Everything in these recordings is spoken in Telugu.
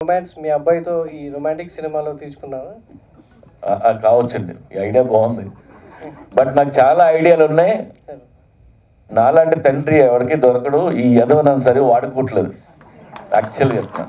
రొమాన్స్ మీ అబ్బాయితో ఈ రొమాంటిక్ సినిమాలో తీసుకున్నారా ఆ- ఆ కావచ్చండి ఈ ఐడియా బాగుంది బట్ నాకు చాలా ఐడియాలు ఉన్నాయి నాలాంటి తండ్రి ఎవరికి దొరకడు ఈ యదవనం సరే వాడుకోవట్లేదు యాక్చువల్గా చెప్తున్నా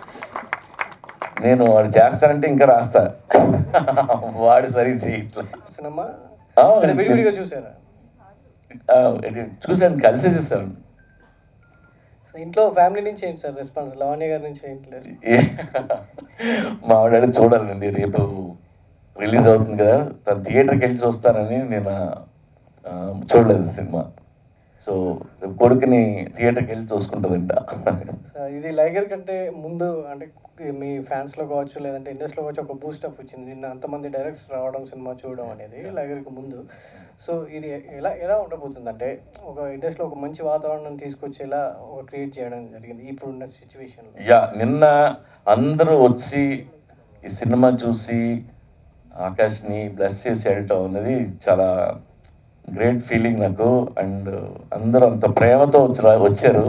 నేను వాడు చేస్తానంటే ఇంకా రాస్తా వాడు సరి చేయట్లా సినిమా ఆ, అంటే విడివిడిగా చూసారా ఆ, ఇది చూశాను కలిసేసేసాను సో ఇంట్లో ఫ్యామిలీ నుంచి ఏంటి సార్ రెస్పాన్స్ లవణ్య గారి నుంచి ఏంటి లేదు మా ఆవిడ చూడాలండి రేపు రిలీజ్ అవుతుంది కదా తను థియేటర్కి వెళ్ళి చూస్తానని నేను ఆ, చూడలేదు సినిమా సో రేపు కొడుకుని థియేటర్కి వెళ్ళి చూసుకుంటుందంట సో ఇది లైగర్ కంటే ముందు అంటే మీ ఫ్యాన్స్ లో కావచ్చు లేదంటే ఇండస్ట్రీలో కావచ్చు ఒక బూస్టప్ వచ్చింది నిన్న అంతమంది డైరెక్ట్స్ రావడం సినిమా చూడడం అనేది లైగర్కి ముందు సో ఇది ఎలా ఎలా ఉండబోతుంది అంటే ఒక ఇండస్ట్రీలో ఒక మంచి వాతావరణం తీసుకొచ్చేలా ఒక క్రియేట్ చేయడం జరిగింది ఇప్పుడున్న సిచ్యువేషన్లో యా నిన్న అందరూ వచ్చి ఈ సినిమా చూసి ఆకాష్ని బ్లెస్ చేసి వెళ్ళటం అనేది చాలా గ్రేట్ ఫీలింగ్ నాకు అండ్ అందరూ అంత ప్రేమతో వచ్చి వచ్చారు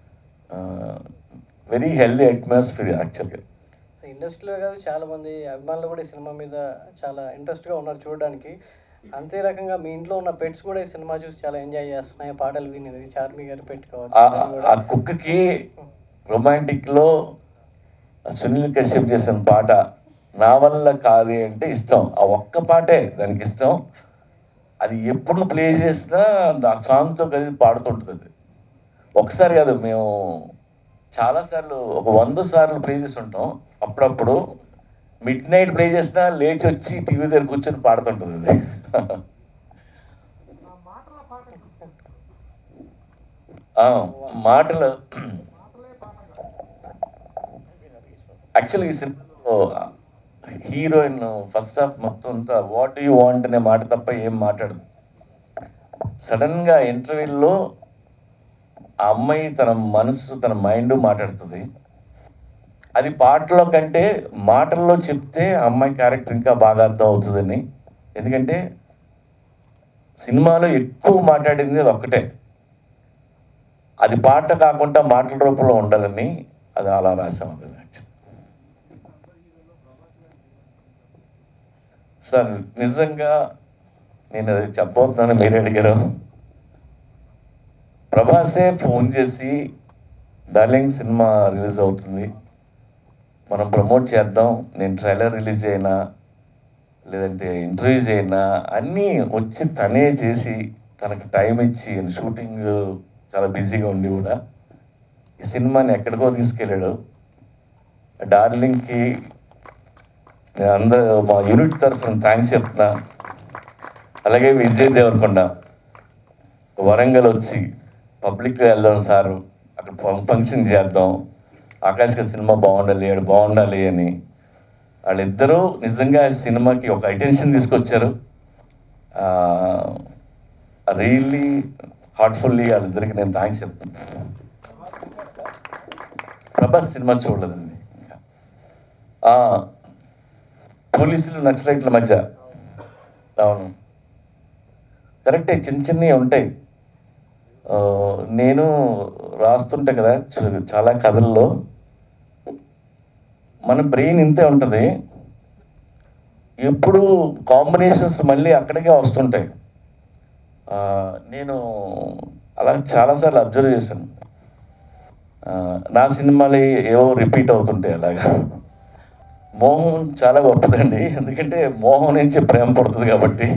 వెరీ హెల్దీ అట్మాస్ఫియర్ యాక్చువల్గా సో ఇండస్ట్రీలో కాదు చాలా మంది అభిమానులు కూడా ఈ సినిమా మీద చాలా ఇంట్రెస్ట్గా ఉన్నారు చూడడానికి అంతే రకంగా మీ ఇంట్లో ఉన్న పెట్స్ కూడా ఈ సినిమా చూసి చాలా ఎంజాయ్ చేస్తున్నాయి పాటలు వినేది చార్మి గారు ఆ పెట్టుకోవచ్చు ఆ కుక్కకి రొమాంటిక్లో సునీల్ కశ్యప్ చేసిన పాట నా వల్ల కాదు అంటే ఇష్టం ఆ ఒక్క పాటే దానికి ఇష్టం అది ఎప్పుడు ప్లే చేసినా ఆ సాంగ్తో కలిసి పాడుతుంటుంది అది ఒకసారి కాదు మేము చాలాసార్లు ఒక వంద సార్లు ప్లే చేసి ఉంటాం అప్పుడప్పుడు మిడ్ నైట్ ప్లే చేసినా లేచి వచ్చి టీవీ దగ్గర కూర్చొని పాడుతుంటుంది అది ఆ, మాటలు యాక్చువల్లీ ఈ సినిమాలో హీరోయిన్ ఫస్ట్ హాఫ్ మొత్తం అంతా వాట్ యూ వాంట్ అనే మాట తప్ప ఏం మాట్లాడదు సడన్గా ఇంటర్వ్యూలో ఆ అమ్మాయి తన మనసు తన మైండ్ మాట్లాడుతుంది అది పాటలో కంటే మాటల్లో చెప్తే ఆ అమ్మాయి క్యారెక్టర్ ఇంకా బాగా అర్థం అవుతుందని ఎందుకంటే సినిమాలో ఎక్కువ మాట్లాడింది అది ఒక్కటే అది పాట కాకుండా మాటల రూపంలో ఉండాలని అది అలా రాసాం అది యాక్చువల్లీ సార్ నిజంగా నేను అది చెప్పబోతున్నాను మీరే అడిగారు ప్రభాసే ఫోన్ చేసి డార్లింగ్ సినిమా రిలీజ్ అవుతుంది మనం ప్రమోట్ చేద్దాం నేను ట్రైలర్ రిలీజ్ అయినా లేదంటే ఇంటర్వ్యూ చేయనా అన్నీ వచ్చి తనే చేసి తనకి టైం ఇచ్చి షూటింగ్ చాలా బిజీగా ఉండి కూడా ఈ సినిమాని ఎక్కడికో తీసుకెళ్ళాడు డార్లింగ్కి నేను అందరూ మా యూనిట్ తరఫున థ్యాంక్స్ చెప్తున్నా అలాగే విజయ్ దేవరకొండ వరంగల్ వచ్చి పబ్లిక్గా వెళ్దాం సారు అక్కడ ఫం- ఫంక్షన్ చేద్దాం ఆకాష్ గారి సినిమా బాగుండాలి ఆడు బాగుండాలి అని వాళ్ళిద్దరూ నిజంగా ఈ సినిమాకి ఒక అటెన్షన్ తీసుకొచ్చారు రియల్లీ హార్ట్ఫుల్లీ వాళ్ళిద్దరికి నేను థ్యాంక్స్ చెప్తాను ప్రభాస్ సినిమా చూడలేదండి ఆ, పోలీసులు నక్సలైట్ల మధ్య అవును కరెక్టే చిన్న చిన్నవి ఉంటాయి ఆ, నేను రాస్తుంటా కదా చ- చాలా కథల్లో మన బ్రెయిన్ ఇంతే ఉంటుంది ఎప్పుడు కాంబినేషన్స్ మళ్ళీ అక్కడికే వస్తుంటాయి ఆ, నేను అలా చాలాసార్లు అబ్జర్వ్ చేశాను ఆ, నా సినిమాలు ఏవో రిపీట్ అవుతుంటాయి అలాగా మోహం చాలా గొప్పదండి ఎందుకంటే మోహం నుంచి ప్రేమ పడుతుంది కాబట్టి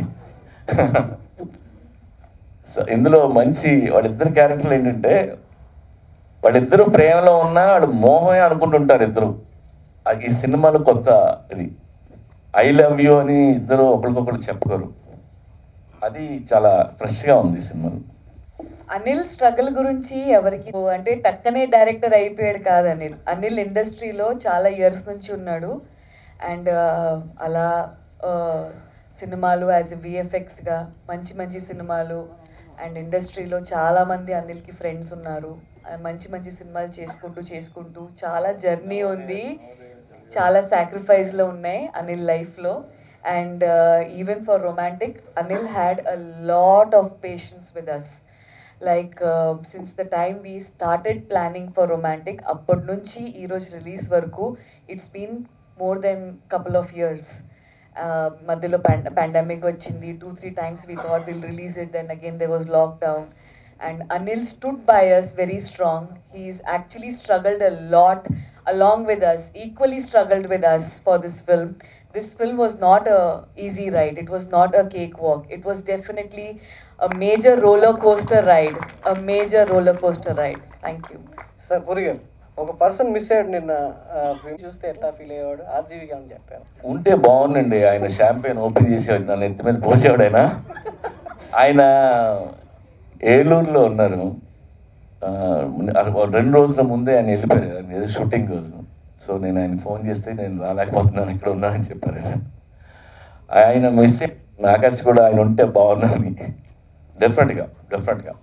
సో ఇందులో మంచి వాళ్ళిద్దరు క్యారెక్టర్లు ఏంటంటే వాళ్ళిద్దరూ ప్రేమలో ఉన్నా వాళ్ళు మోహమే అనుకుంటుంటారు ఇద్దరు అది ఈ సినిమాలో కొత్త ఇది ఐ లవ్ యూ అని ఇద్దరు ఒకరికొకరు చెప్పుకోరు అది చాలా ఫ్రెష్గా ఉంది ఈ సినిమాలో అనిల్ స్ట్రగుల్ గురించి ఎవరికి అంటే టక్కనే డైరెక్టర్ అయిపోయాడు కాదు అనిల్ అనిల్ ఇండస్ట్రీలో చాలా ఇయర్స్ నుంచి ఉన్నాడు అండ్ అలా ఆ, సినిమాలు యాజ్ విఎఫ్ఎక్స్గా మంచి మంచి సినిమాలు అండ్ ఇండస్ట్రీలో చాలామంది అనిల్కి ఫ్రెండ్స్ ఉన్నారు ఆ, మంచి మంచి సినిమాలు చేసుకుంటూ చేసుకుంటూ చాలా జర్నీ ఉంది చాలా సాక్రిఫైస్లో ఉన్నాయి అనిల్ లైఫ్లో and even for romantic Anil had a lot of patience with us like since the time we started planning for romantic అప్పటి నుంచి ఈరోజు రిలీజ్ వరకు it's been more than couple of years మధ్యలో పాండమిక్ వచ్చింది two three times we thought will release it then again there was lockdown and Anil stood by us very strong. He's actually struggled a lot along with us, equally struggled with us for this film. This film was not a easy ride. It was not a cakewalk. It was definitely a major roller coaster ride. A major roller coaster ride. Thank you. Sir Puri గారు ఒక పర్సన్ మిస్ అయ్యాడు నిన్న ఆ, film చూస్తే ఎట్లా ఫీల్ అయ్యేవాడు ఆర్జీవిగా అని చెప్పారు ఉంటే బాగుండండి ఆయన షాంపెయిన్ ఓపెన్ చేసేవాడు నన్ను ఎత్తి మీద పోసేవాడు ఆయన ఆయన ఏలూరులో ఉన్నారు ఆ, రెండు రోజుల ముందే ఆయన వెళ్ళిపోయారు ఆయన ఏదో షూటింగ్ రోజు సో నేను ఆయన ఫోన్ చేస్తే నేను రాలేకపోతున్నాను ఇక్కడ ఉన్నానని చెప్పారు ఆయన ఆయన మిస్ ఆకాష్ కూడా ఆయన ఉంటే బాగున్నాను డెఫినెట్గా డెఫినెట్గా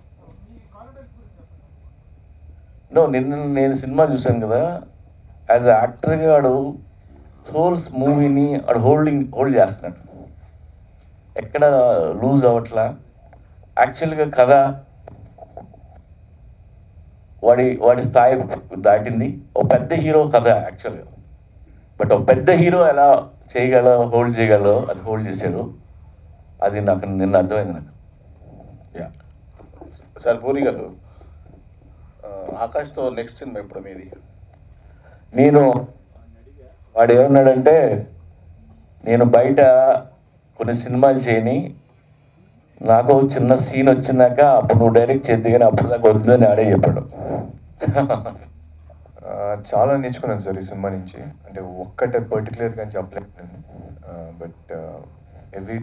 నో నిన్న నేను సినిమా చూశాను కదా యాజ్ అ యాక్టర్గా వాడు హోల్స్ మూవీని వాడు హోల్డింగ్ హోల్డ్ చేస్తున్నాడు ఎక్కడ లూజ్ అవ్వట్లా యాక్చువల్గా కథ వాడి వాడి స్థాయి దాటింది ఒక పెద్ద హీరో కథ యాక్చువల్గా బట్ ఒక పెద్ద హీరో ఎలా చేయగల హోల్డ్ చేయగలరో అది హోల్డ్ చేశాడు అది నాకు నిన్న అర్థమైంది నాకు యా సార్ పూరి గారు ఆ, ఆకాష్తో నెక్స్ట్ సినిమా ఇప్పుడు మీది నేను వాడు ఏమన్నాడంటే నేను బయట కొన్ని సినిమాలు చేయని నాకు ఒక చిన్న సీన్ వచ్చినాక అప్పుడు నువ్వు డైరెక్ట్ చేద్ది కానీ అప్పుడు దాకా వద్దు అని ఆడే చెప్పాడు ఆ, చాలా నేర్చుకున్నాను సార్ ఈ సినిమా నుంచి అంటే ఒక్కటే పర్టికులర్గా అని చెప్పలేదు నేను but every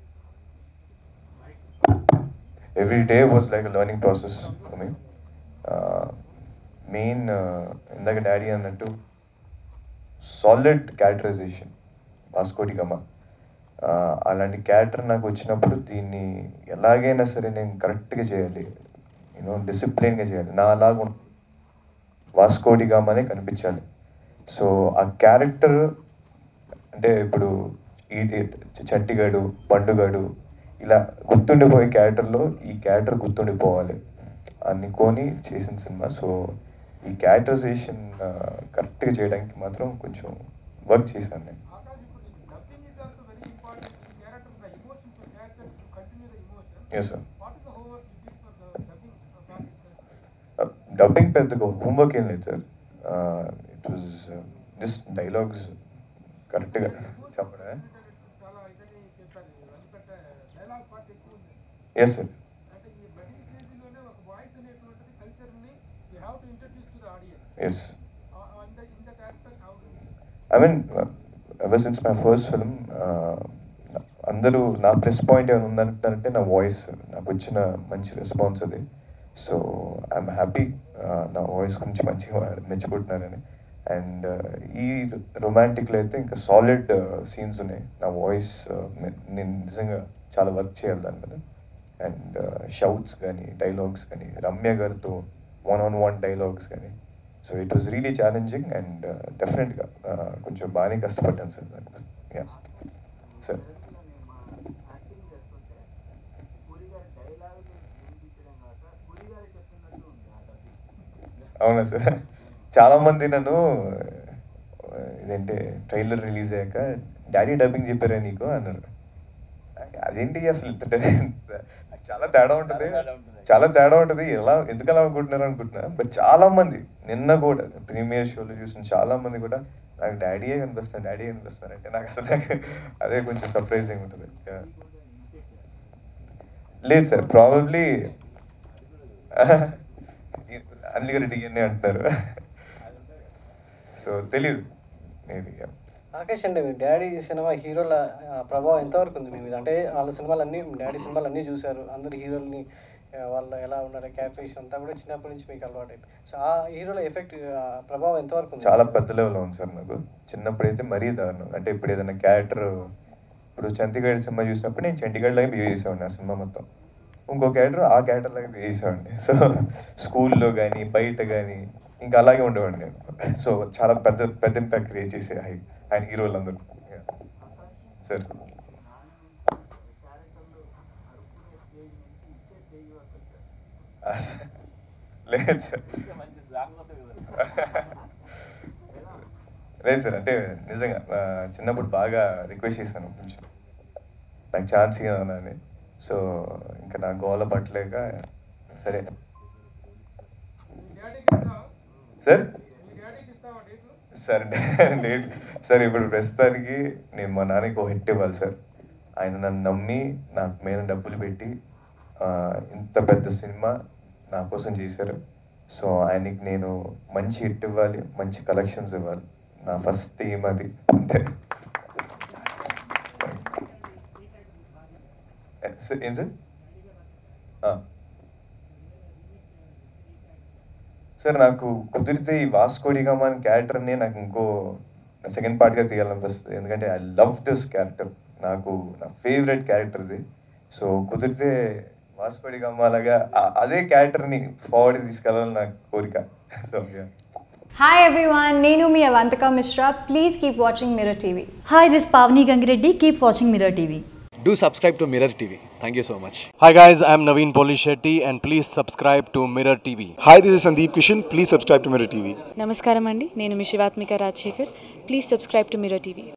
every day was like learning process for me main ఇందాక డాడీ అన్నట్టు సాలిడ్ క్యారెక్టరైజేషన్ వాస్కోటి గమ అలాంటి క్యారెక్టర్ నాకు వచ్చినప్పుడు దీన్ని ఎలాగైనా సరే నేను కరెక్ట్గా చేయాలి యూనో డిసిప్లిన్గా చేయాలి నా అలాగ ఉం- వాస్కోడి గామనే కనిపించాలి సో ఆ క్యారెక్టర్ అంటే ఇప్పుడు ఈ ఈ చంటిగాడు బండుగాడు ఇలా గుర్తుండిపోయే క్యారెక్టర్లో ఈ క్యారెక్టర్ గుర్తుండిపోవాలి అనుకొని చేసిన సినిమా సో ఈ క్యారెక్టరైజేషన్ కరెక్ట్గా చేయడానికి మాత్రం కొంచెం వర్క్ చేశాను నేను Dubbing is also very important. The character, the emotion to character to continue the emotion. Yes, sir. What is the homework you did for the dubbing uh, part itself? Dubbing పెద్దగా హోంవర్క్ ఏం లేదు sir it was just dialogues కరెక్ట్గా చెప్పడమే చాలా ఇదని చెప్పారు ఎందుకంటే డైలాగ్ పార్ట్ ఎక్కువ ఉంది ఎస్ సార్ అంటే ఈ బడ్డింగ్ స్టేజ్లోనే ఒక వాయిస్ అనేటువంటిది కల్చర్ని you have to introduce to the audience as in the in that aspect how I mean ever since my first film అందరూ నా ప్లస్ పాయింట్ ఏమైనా ఉందంటారంటే నా వాయిస్ నాకు వచ్చిన మంచి రెస్పాన్స్ అది సో ఐఎమ్ హ్యాపీ నా వాయిస్ గురించి మంచిగా మెచ్చుకుంటున్నారని అండ్ ఈ రొమాంటిక్లో అయితే ఇంకా సాలిడ్ సీన్స్ ఉన్నాయి నా వాయిస్ నేను నిజంగా చాలా వర్క్ చేయాలి దాని మీద అండ్ షౌట్స్ కానీ డైలాగ్స్ కానీ రమ్య గారితో వన్ ఆన్ వన్ డైలాగ్స్ కానీ so it was really challenging and డెఫినెట్గా కొంచెం బాగానే కష్టపడ్డాను సార్ దానికి యా సార్ అవునా సార్ చాలా మంది నన్ను ఆ, ఇదేంటి ట్రైలర్ రిలీజ్ అయ్యాక డాడీ డబ్బింగ్ చెప్పారా నీకు అన్నారు అదేంటి అసలు ఇంత డే- చాలా తేడా ఉంటుంది చాలా తేడా ఉంటుంది ఎలా ఎందుకు అలా అనుకుంటున్నారు అనుకుంటున్నా బట్ చాలా మంది నిన్న కూడా ప్రీమియర్ షోలో చూసిన చాలా మంది కూడా నాకు డాడీయే కనిపిస్తారు డాడీ కనిపిస్తారు అంటే నాకు అసలు అదే కొంచెం సర్ప్రైజింగ్ ఉంటుంది Yeah. లేదు సార్ ప్రాబబ్లీ అన్నిగర డిఎన్ఏ అంటున్నారు సో తెలీదు మేబీ ఆకాష్ అంటే మీ డాడీ సినిమా హీరోల ఆ, ప్రభావం ఎంతవరకు ఉంది మీ మీద అంటే వాళ్ళ సినిమాలు అన్నీ డాడీ సినిమాలు అన్నీ చూశారు అందరు హీరోల్ని ఆ, వాళ్ళు ఎలా ఉన్నారు క్యారెక్టరేషన్ అంతా కూడా చిన్నప్పటి నుంచి మీకు అలవాటు సో ఆ హీరోల ఎఫెక్ట్ ప్రభావం ఎంతవరకు ఉంది చాలా పెద్ద లెవెల్లో ఉంది సార్ నాకు చిన్నప్పుడైతే మరీ దారుణం అంటే ఇప్పుడు ఏదైనా క్యారెక్టర్ ఇప్పుడు చంటిగడ్ సినిమా చూసినప్పుడు నేను చంటిగడ్ లాగా బిహేవ్ చేసేవాడిని ఆ సినిమా మొత్తం ఇంకో క్యారెక్టర్ ఆ క్యారెక్టర్ లాగా బిహేవ్ చేసేవాడిని సో స్కూల్లో కానీ బయట కానీ ఇంకా అలాగే ఉండేవాడిని నేను సో చాలా పెద్ద పెద్ద ఇంపాక్ట్ క్రియేట్ చేసే ఆయన ఆయన హీరోలందరూ సార్ లేదు సార్ లేదు సార్ అంటే నిజంగా ఆ, చిన్నప్పుడు బాగా రిక్వెస్ట్ చేశాను కొంచెం నాకు ఛాన్స్ ఇవ్వను అని సో ఇంకా నా గోల పట్టలేక సరే మీ డాడీకి ఇస్తావా సార్ మీ డాడీకి ఇస్తావా డేట్లు సార్ నేను సార్ ఇప్పుడు ప్రస్తుతానికి నేను మా నాన్నకి ఒక హిట్ ఇవ్వాలి సార్ ఆయన నన్ను నమ్మి నాకు మీద డబ్బులు పెట్టి ఆ, ఇంత పెద్ద సినిమా నా కోసం చేశారు సో ఆయనకి నేను మంచి హిట్ ఇవ్వాలి మంచి కలెక్షన్స్ ఇవ్వాలి నా ఫస్ట్ థీమ్ అది అంతే ఏ, సార్ ఏం సార్ ఆ. సార్ నాకు కుదిరితే ఈ వాస్కోడిగామా అనే క్యారెక్టర్ని నాకు ఇంకో సెకండ్ పార్ట్గా తీయాలనిపిస్తుంది ఎందుకంటే ఐ లవ్ దిస్ క్యారెక్టర్ నాకు నా ఫేవరెట్ క్యారెక్టర్ ఇది సో కుదిరితే వాస్కోడిగామా లాగా ఆ- అదే క్యారెక్టర్ని ఫార్వర్డ్ తీసుకెళ్ళాలని నా కోరిక so Hi everyone, Nenu mi Avantika Mishra. Please keep watching Mirror TV. Hi, this is Pavni Gangireddy. Keep watching Mirror TV. Do subscribe to Mirror TV. Thank you so much. Hi guys, I'm Naveen Polishetty and please subscribe to Mirror TV. Hi, this is Sandeep Kishan. Please subscribe to Mirror TV. నమస్కారం అండి నేను మీ Shivathmika Rajasekhar please subscribe to Mirror TV